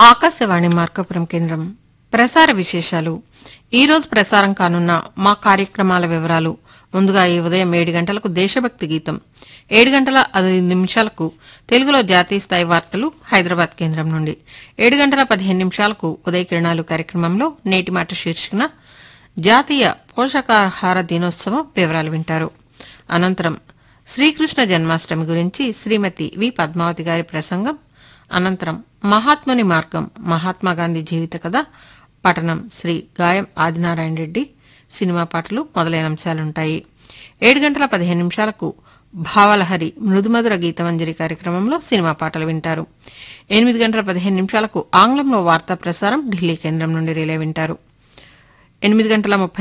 ఆకాశవాణి మార్కాపురం కేంద్రం ప్రసార విశేషాలు ఈ రోజు ప్రసారం కానున్న మా కార్యక్రమాల వివరాలు ముందుగా ఈ ఉదయం ఏడు గంటలకు దేశభక్తి గీతం ఏడు గంటల ఐదు నిమిషాలకు తెలుగులో జాతీయ స్థాయి వార్తలు హైదరాబాద్ కేంద్రం నుండి ఏడు గంటల పదిహేను నిమిషాలకు ఉదయ కిరణాలు కార్యక్రమంలో నేటి మాట శీర్షికన జాతీయ పోషకాహార దినోత్సవం వివరాలు వింటారు అనంతరం శ్రీకృష్ణ జన్మాష్టమి గురించి శ్రీమతి వి పద్మావతి గారి ప్రసంగం అనంతరం మహాత్ముని మార్గం మహాత్మాగాంధీ జీవిత కథ పఠనం శ్రీ గాయం ఆదినారాయణ రెడ్డి సినిమా పాటలు మొదలైన అంశాలుంటాయి ఏడు గంటల పదిహేను నిమిషాలకు భావలహరి మృదుమధుర గీతమంజరి కార్యక్రమంలో సినిమా పాటలు వింటారు ఎనిమిది గంటల పదిహేను నిమిషాలకు ఆంగ్లంలో వార్తా ప్రసారం ఢిల్లీ కేంద్రం నుండి రిలే వింటారు ఎనిమిది గంటల ముప్పై